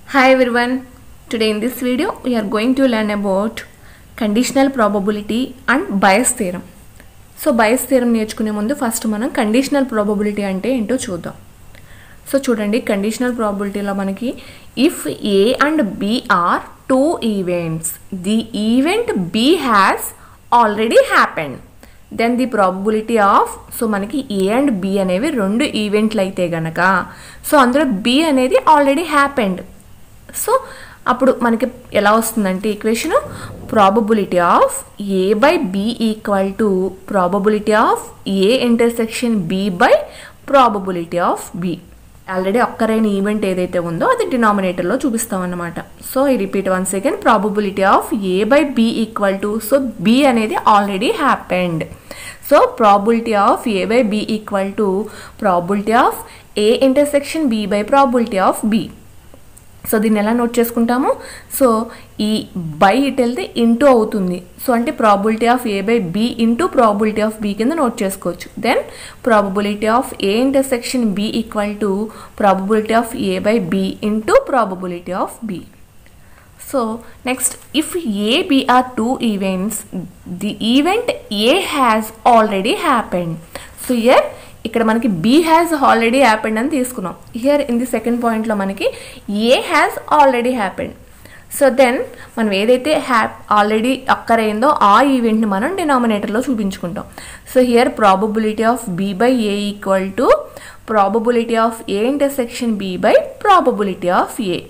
Hi everyone. Today in this video we are going to learn about conditional probability and bias theorem. So Bayes theorem నేర్చుకునే ముందు first మనం conditional probability అంటే ఏంటో చూద్దాం so చూడండి conditional ప్రాబిలిటీలో మనకి if A and B are two events the event B has already happened then the probability of so మనకి ఏ అండ్ బి అనేవి రెండు ఈవెంట్లు అయితే గనక సో అందులో బి అనేది ఆల్రెడీ హ్యాపెండ్ సో అప్పుడు మనకి ఎలా వస్తుందంటే equation probability of A by B equal to probability of A intersection B by probability of B already ఒక్కరైన ఈవెంట్ ఏదైతే ఉందో అది డినామినేటర్లో చూపిస్తాం అన్నమాట సో ఈ repeat one second probability of A by B equal to so B అనేది already happened so probability of A by B equal to probability of A intersection B by probability of B so దీన్ని ఎలా note చేసుకుంటాము so ఈ by ఇటు వెళ్తే into అవుతుంది so అంటే probability of A by B into probability of B కింద note చేసుకోవచ్చు then probability of A intersection B equal to probability of A by B into probability of B so next if A B are two events the event A has already happened so here ఇక్కడ మనకి B has already happened అని తీసుకున్నాం here in the second పాయింట్లో మనకి A has already happened so then మనం ఏదైతే హ్యాప్ already అక్కరైందో ఆ ఈవెంట్ని మనం డినామినేటర్లో చూపించుకుంటాం so here probability of B by A equal to probability of A intersection B by probability of A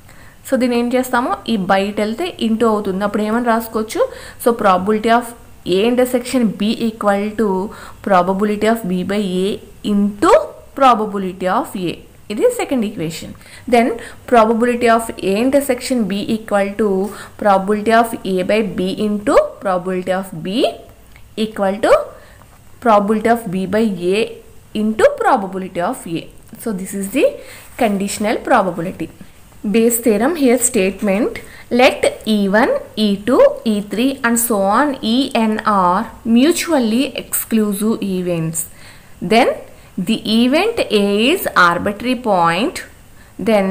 so దీన్ని ఏం చేస్తామో ఈ బయట వెళ్తే ఇంటూ అవుతుంది అప్పుడు ఏమని రాసుకోవచ్చు so probability of A intersection B equal to probability of B by A into probability of A ఇది second equation then probability of A intersection B equal to probability of A by B into probability of B equal to probability of b by a into probability of a. So this is the conditional probability. Bayes theorem here statement let E1, E2, E3 and so on En are mutually exclusive events. Then the event A is arbitrary point. Then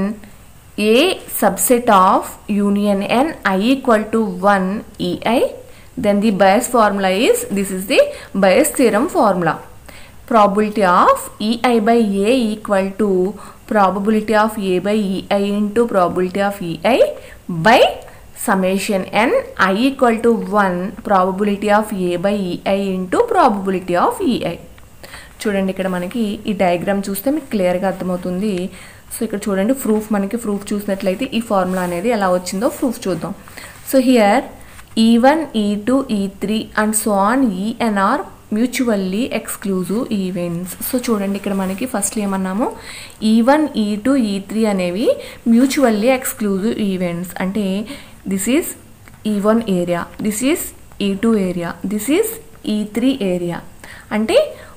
A subset of union n i equal to 1 ei then the Bayes formula is this is the Bayes theorem formula probability of ei by a equal to probability of a by ei into probability of ei by summation n i equal to 1 probability of a by ei into probability of ei చూడండి ఇక్కడ మనకి ఈ diagram చూస్తే మీకు క్లియర్గా అర్థమవుతుంది so ఇక్కడ చూడండి ప్రూఫ్ మనకి ప్రూఫ్ చూసినట్లయితే ఈ ఫార్ములా అనేది ఎలా వచ్చిందో ప్రూఫ్ చూద్దాం so here E1, E2, E3 and so on E N are mutually exclusive events so చూడండి ఇక్కడ మనకి ఫస్ట్ ఏమన్నాము ఈ one E two E three అనేవి మ్యూచువల్లీ ఎక్స్క్లూజివ్ ఈవెంట్స్ అంటే this is E one area this is E two area this is E three area అంటే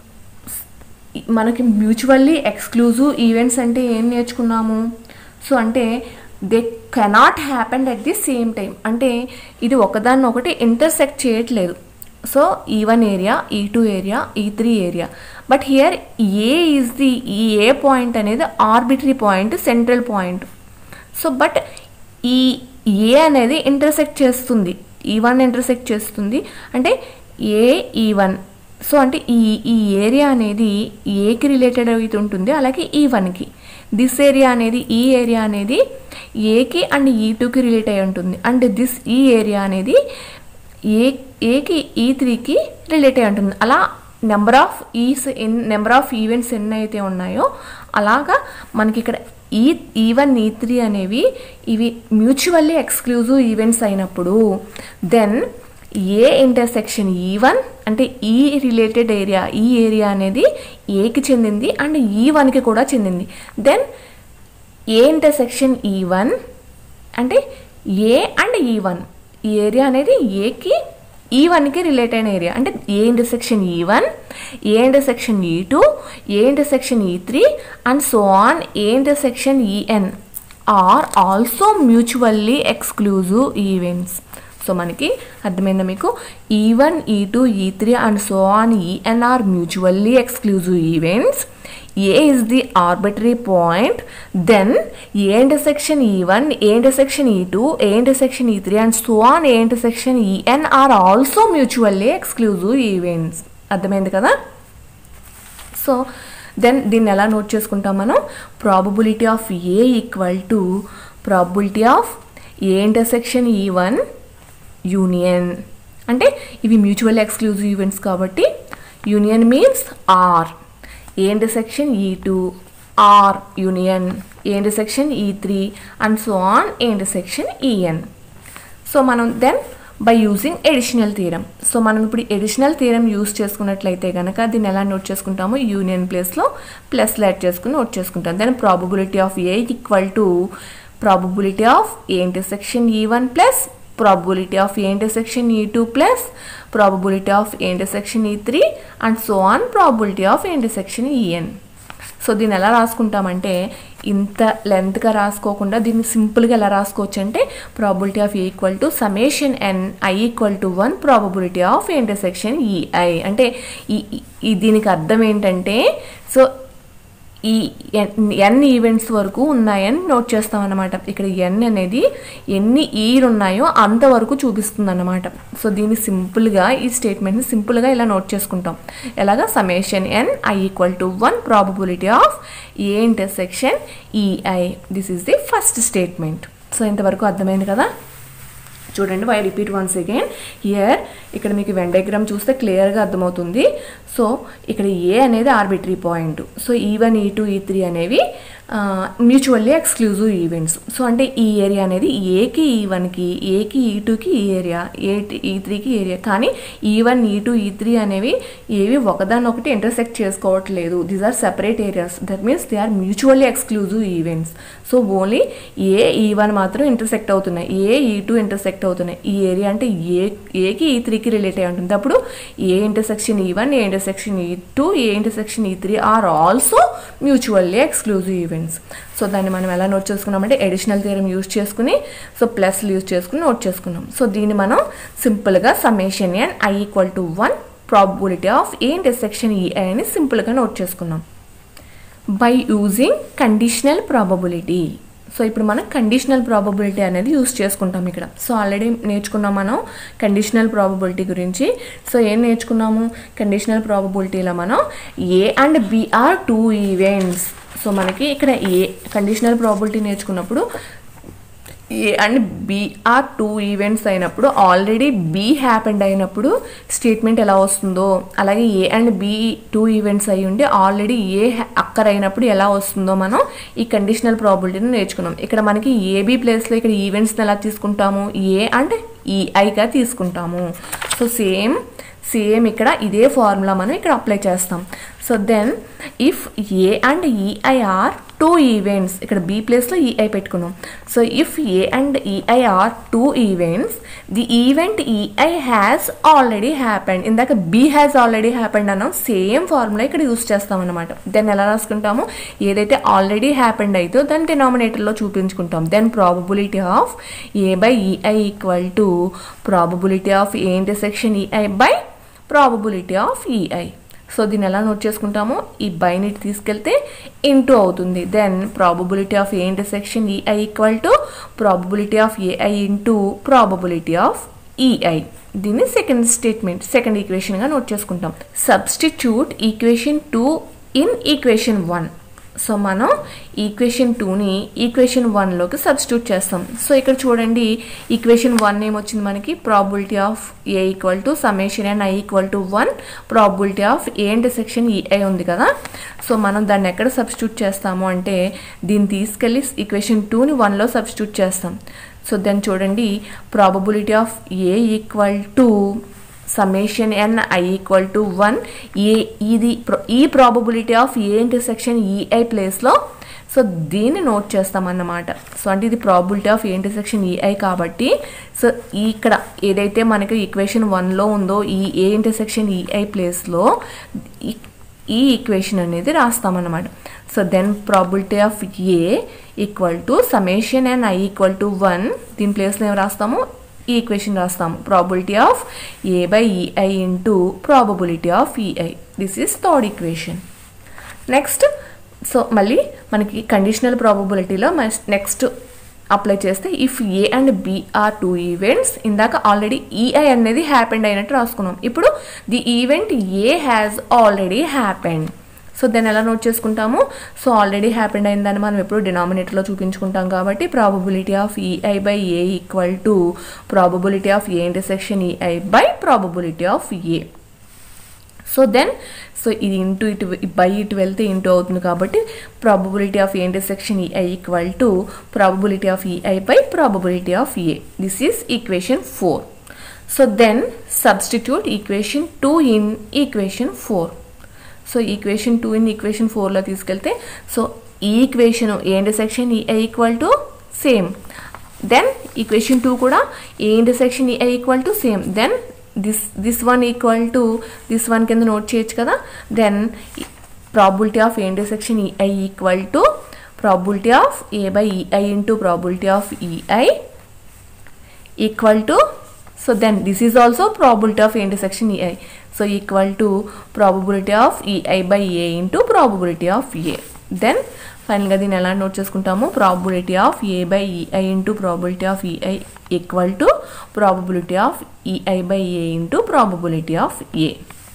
మనకి mutually exclusive events అంటే ఏం నేర్చుకున్నాము సో అంటే they cannot happen at the same time అంటే ఇది ఒకదాన్ని ఒకటి ఇంటర్సెక్ట్ చేయట్లేదు so E one area E two area E three area but here A is the ఈ ఏ పాయింట్ అనేది arbitrary point central point so but ఈ A అనేది intersect చేస్తుంది ఈ వన్ ఇంటర్సెక్ట్ చేస్తుంది అంటే ఏ ఈ వన్ సో అంటే ఈ ఈ ఏరియా అనేది ఏకి రిలేటెడ్ అయితే ఉంటుంది అలాగే ఈ వన్కి దిస్ ఏరియా అనేది ఈ ఏరియా అనేది ఏకి అండ్ ఈ టూకి రిలేట్ అయి ఉంటుంది అండ్ దిస్ ఈ ఏరియా అనేది ఏ ఏకి ఈ త్రీకి రిలేట్ అయి ఉంటుంది అలా number of Es N number of events ఎన్ని అయితే ఉన్నాయో అలాగా మనకి ఇక్కడ ఈ ఈ వన్ ఈ త్రీ అనేవి ఇవి మ్యూచువల్లీ ఎక్స్క్లూజివ్ ఈవెంట్స్ అయినప్పుడు then A intersection E one అంటే ఈ రిలేటెడ్ ఏరియా ఈ ఏరియా అనేది ఏకి చెందింది అండ్ ఈ వన్కి కూడా చెందింది then A intersection E one అంటే ఏ అండ్ ఈ వన్ ఈ ఏరియా అనేది ఏకి ఈ వన్కి రిలేట్ అయిన ఏరియా అంటే A intersection E one A intersection E two A intersection E three and so on A intersection E N are also mutually exclusive events so మనకి అర్థమైందా మీకు E one E two E three and so on E N are mutually exclusive events A is the arbitrary point then A intersection E one A intersection E two A intersection E three and so on A intersection E N are also mutually exclusive events అర్థమైంది కదా so then దీన్ని ఎలా note చేసుకుంటాం మనం probability of A equal to probability of A intersection E one union అంటే ఇవి mutual exclusive events కాబట్టి union means or A intersection E two or union A intersection E three and so on A intersection EN so మనం then by using additional theorem so మనం ఇప్పుడు additional theorem use చేసుకున్నట్లయితే కనుక దీన్ని ఎలా note చేసుకుంటాము union ప్లేస్లో plus add చేసుకుని నోట్ చేసుకుంటాం then probability of A equal to probability of A intersection E one plus probability of A intersection E2 plus probability of A intersection E3 and so on probability of A intersection En. సో దీన్ని ఎలా రాసుకుంటామంటే ఇంత లెంత్గా రాసుకోకుండా దీన్ని సింపుల్గా ఎలా రాసుకోవచ్చు అంటే probability of equal to summation N I equal to one probability of intersection E I అంటే ఈ ఈ- దీనికి అర్థం ఏంటంటే సో ఈ ఎన్ ఈవెంట్స్ వరకు ఉన్నాయని నోట్ చేస్తాం అన్నమాట ఇక్కడ ఎన్ అనేది ఎన్ని ఈలు ఉన్నాయో అంతవరకు చూపిస్తుంది అన్నమాట సో దీన్ని సింపుల్గా ఈ స్టేట్మెంట్ని సింపుల్గా ఇలా నోట్ చేసుకుంటాం ఎలాగా summation N I equal to one probability of A intersection E I this is the first statement so ఇంతవరకు అర్థమైంది కదా చూడండి why repeat once again here ఇక్కడ మీకు వెన్ డయాగ్రామ్ చూస్తే క్లియర్గా అర్థమవుతుంది సో ఇక్కడ ఏ అనేది arbitrary point so E one E two E three అనేవి మ్యూచువల్లీ ఎక్స్క్లూజివ్ ఈవెంట్స్ సో అంటే ఈ ఏరియా అనేది ఏకి ఈ వన్కి ఏకి ఈ టూకి ఈ ఏరియా ఏ ఈ త్రీకి ఏరియా కానీ ఈ one E two E three అనేవి ఏవి ఒకదానొకటి ఇంటర్సెక్ట్ చేసుకోవట్లేదు these are separate areas that means they are mutually exclusive events so only A E one మాత్రం ఇంటర్సెక్ట్ అవుతున్నాయి ఏ ఈ టూ ఇంటర్సెక్ట్ అవుతున్నాయి ఈ ఏరియా అంటే ఏ ఏకి ఈ త్రీకి రిలేట్ అయి ఉంటుంది అప్పుడు A intersection E one A intersection E two A intersection E three are also mutually exclusive events so దాన్ని మనం ఎలా నోట్ చేసుకున్నామంటే ఎడిషనల్ థియరం యూజ్ చేసుకుని సో ప్లస్ యూజ్ చేసుకుని నోట్ చేసుకున్నాం సో దీన్ని మనం సింపుల్గా summation N I equal to one probability of A intersection E I అని సింపుల్గా నోట్ చేసుకున్నాం by using conditional probability so ఇప్పుడు మనం కండిషనల్ ప్రాబబిలిటీ అనేది యూస్ చేసుకుంటాం ఇక్కడ సో ఆల్రెడీ నేర్చుకున్నాం మనం కండిషనల్ ప్రాబబిలిటీ గురించి సో ఏం నేర్చుకున్నాము కండిషనల్ ప్రాబబిలిటీలో మనం A and B are two events so మనకి ఇక్కడ ఏ కండిషనల్ ప్రాబిలిటీ నేర్చుకున్నప్పుడు A and B are two events అయినప్పుడు ఆల్రెడీ బి హ్యాపెండ్ అయినప్పుడు స్టేట్మెంట్ ఎలా వస్తుందో అలాగే A and B two events అయి ఉండి ఆల్రెడీ ఏ అక్కర్ అయినప్పుడు ఎలా వస్తుందో మనం ఈ కండిషనల్ ప్రాబిలిటీని నేర్చుకున్నాం ఇక్కడ మనకి ఏబి ప్లేస్లో ఇక్కడ ఈవెంట్స్ని ఎలా తీసుకుంటాము ఏ అండ్ ఈఐగా తీసుకుంటాము సో సేమ్ సేమ్ ఇక్కడ ఇదే ఫార్ములా మనం ఇక్కడ అప్లై చేస్తాం so then if A and E I are two events ఇక్కడ బి ప్లేస్లో ఈఐ పెట్టుకున్నాం so if A and E I are two events the event E I has already happened ఇందాక బి హ్యాస్ ఆల్రెడీ హ్యాపెండ్ అన్నాం same formula ఇక్కడ use చేస్తాం అనమాట then ఎలా రాసుకుంటాము ఏదైతే ఆల్రెడీ హ్యాపెండ్ అయితే దాన్ని డినామినేటర్లో చూపించుకుంటాం then probability of A by E I equal to probability of A intersection E I by probability of E I so దీన్ని ఎలా నోట్ చేసుకుంటామో ఈ బైని తీసుకెళ్తే ఇంటూ అవుతుంది then probability of A intersection E I equal to probability of A I into probability of E I దీన్ని second statement second ఈక్వేషన్గా note చేసుకుంటాం substitute equation two in equation one so మనం ఈక్వేషన్ టూని ఈక్వేషన్ వన్లోకి సబ్స్టిట్యూట్ చేస్తాం సో ఇక్కడ చూడండి ఈక్వేషన్ వన్ ఏమొచ్చింది మనకి probability of A equal to summation and I equal to one probability of A intersection E I ఉంది కదా సో మనం దాన్ని ఎక్కడ సబ్స్టిట్యూట్ చేస్తాము అంటే దీన్ని తీసుకెళ్ళి ఈక్వేషన్ టూని వన్లో సబ్స్టిట్యూట్ చేస్తాం సో దాన్ని చూడండి probability of A equal to summation N I equal to one A ఇది ఈ probability of A intersection E I ప్లేస్లో సో దీన్ని నోట్ చేస్తామన్నమాట సో అంటే ఇది probability of A intersection E I కాబట్టి సో ఇక్కడ ఏదైతే మనకి ఈక్వేషన్ వన్లో ఉందో ఈ ఏ ఇంటర్సెక్షన్ ఈఐ ప్లేస్లో ఈ ఈక్వేషన్ అనేది రాస్తామన్నమాట so then probability of A equal to summation and I equal to one దీని ప్లేస్లో ఏం రాస్తాము ఈ ఈక్వేషన్ రాస్తాము probability of A by E I into probability of E I this is third equation next so మళ్ళీ మనకి కండిషనల్ ప్రాబబిలిటీలో నెక్స్ట్ అప్లై చేస్తే if A and B are two events ఇందాక ఆల్రెడీ ఈఐ అనేది హ్యాపెండ్ అయినట్టు రాసుకున్నాం ఇప్పుడు the event A has already happened so దాన్ని ఎలా నోట్ చేసుకుంటాము సో ఆల్రెడీ హ్యాపెండ్ అయిందని మనం ఎప్పుడు డినామినేటర్లో చూపించుకుంటాం కాబట్టి probability of E I by A equal to probability of A intersection E I by probability of A so then so ఇది ఇంటూ ఇటు బై ఇటు వెళ్తే ఇంటూ అవుతుంది కాబట్టి probability of A intersection E I equal to probability of E I by probability of A this is equation four so then substitute equation two in equation four so equation two in equation ఫోర్లో తీసుకెళ్తే so ఈ equation A intersection E I equal to same then equation two కూడా A intersection E I equal to same then this this one equal to this one కింద note చేయొచ్చు కదా then probability of A intersection E I equal to probability of A by E I into probability of E I equal to so then this is also probability of intersection E I so equal to probability of E I by A into probability of A then ఫైనల్గా దీన్ని ఎలా note చేసుకుంటాము probability of A by E I into probability of E I equal to probability of E I by A into probability of A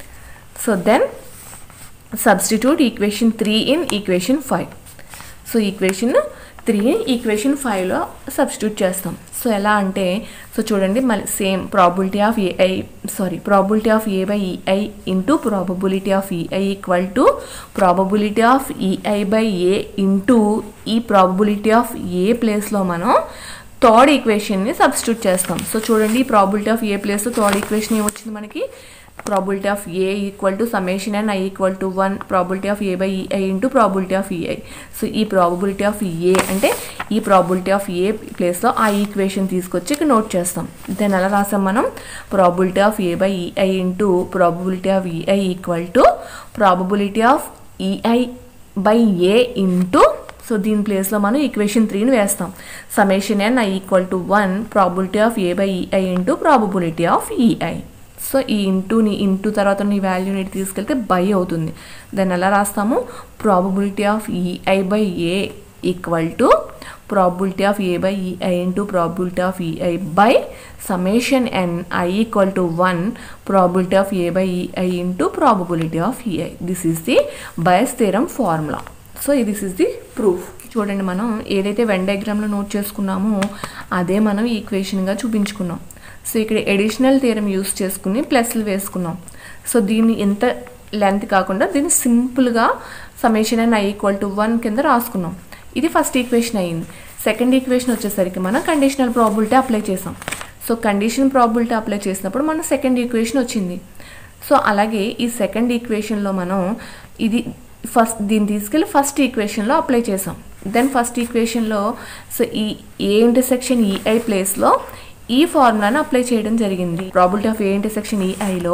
so then substitute equation three in equation five so equation three equation ఫైవ్లో substitute చేస్తాం సో ఎలా అంటే so చూడండి మళ్ళీ same probability of A I sorry probability of A by E I into probability of E I equal to probability of E I by A into ఈ probability of A ప్లేస్లో మనం థర్డ్ ఈక్వేషన్ని సబ్స్టిట్యూట్ చేస్తాం సో చూడండి probability of A place third equation ఏమొచ్చింది మనకి probability of A equal to summation and I equal to one probability of A by E I into probability of E I so ఈ probability of A అంటే ఈ probability of A ప్లేస్లో ఆ equation తీసుకొచ్చి ఇక్కడ note చేస్తాం దెన్ ఎలా రాసాం మనం probability of A by E I into probability of E I equal to probability of E I by A into so దీని ప్లేస్లో మనం ఈక్వేషన్ త్రీని వేస్తాం summation N I equal to one probability of A by E I into probability of E I so ఈ ఇంటూని into తర్వాత ఈ వాల్యూని తీసుకెళ్తే బై అవుతుంది దాన్ని ఎలా రాస్తాము probability of E I by A equal to probability of A by E I into probability of E I by summation N I equal to one probability of A by E I into probability of E I this is the Bayes theorem formula so this is the proof చూడండి మనం ఏదైతే Venn డయాగ్రామ్లో note చేసుకున్నామో అదే మనం ఈక్వేషన్గా చూపించుకున్నాం సో ఇక్కడ ఎడిషనల్ థియరం యూస్ చేసుకుని ప్లస్లు వేసుకున్నాం సో దీన్ని ఎంత లెంత్ కాకుండా దీన్ని సింపుల్గా summation and I equal to one కింద రాసుకున్నాం ఇది ఫస్ట్ ఈక్వేషన్ అయ్యింది సెకండ్ ఈక్వేషన్ వచ్చేసరికి మనం కండిషనల్ ప్రాబిలిటీ అప్లై చేసాం సో కండిషన్ ప్రాబిలిటీ అప్లై చేసినప్పుడు మన సెకండ్ ఈక్వేషన్ వచ్చింది సో అలాగే ఈ సెకండ్ ఈక్వేషన్లో మనం ఇది ఫస్ట్ దీన్ని తీసుకెళ్ళి ఫస్ట్ ఈక్వేషన్లో అప్లై చేసాం దెన్ ఫస్ట్ ఈక్వేషన్లో సో ఈ ఏ ఇంటర్సెక్షన్ ఈఐ ప్లేస్లో ఈ ఫార్ములాను అప్లై చేయడం జరిగింది ప్రాబిలిటీ ఆఫ్ ఏ ఇంటర్సెక్షన్ ఈఐలో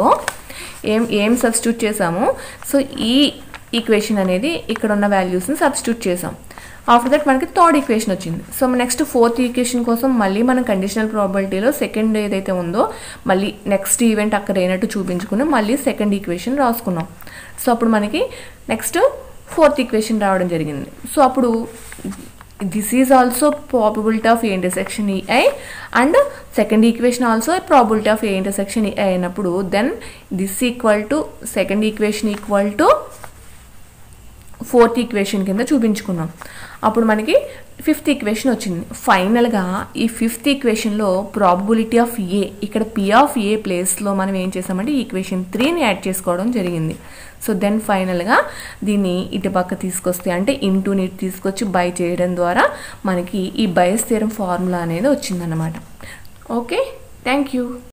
ఏం ఏం సబ్స్టిట్యూట్ చేసాము సో ఈ ఈక్వేషన్ అనేది ఇక్కడ ఉన్న వాల్యూస్ని సబ్స్టిట్యూట్ చేసాం ఆఫ్టర్ దట్ మనకి థర్డ్ ఈక్వేషన్ వచ్చింది సో నెక్స్ట్ ఫోర్త్ ఈక్వేషన్ కోసం మళ్ళీ మనం కండిషనల్ ప్రాబిలిటీలో సెకండ్ ఏదైతే ఉందో మళ్ళీ నెక్స్ట్ ఈవెంట్ అక్కడ అయినట్టు చూపించుకుని మళ్ళీ సెకండ్ ఈక్వేషన్ రాసుకున్నాం సో అప్పుడు మనకి నెక్స్ట్ ఫోర్త్ ఈక్వేషన్ రావడం జరిగింది సో అప్పుడు this is also probability of A intersection E I and second equation also probability of A intersection E I అయినప్పుడు then this equal to second equation equal to fourth equation కింద చూపించుకున్నాం అప్పుడు మనకి fifth equation వచ్చింది ఫైనల్గా ఈ ఫిఫ్త్ ఈక్వేషన్లో ప్రాబిలిటీ ఆఫ్ ఏ ఇక్కడ పి ఆఫ్ ఏ ప్లేస్లో మనం ఏం చేసామంటే ఈక్వేషన్ త్రీని యాడ్ చేసుకోవడం జరిగింది సో దెన్ ఫైనల్గా దీన్ని ఇటు పక్క తీసుకొస్తే అంటే ఇంటూని ఇటు తీసుకొచ్చి బై చేయడం ద్వారా మనకి ఈ బయస్ థీరం ఫార్ములా అనేది వచ్చిందన్నమాట ఓకే థ్యాంక్ యూ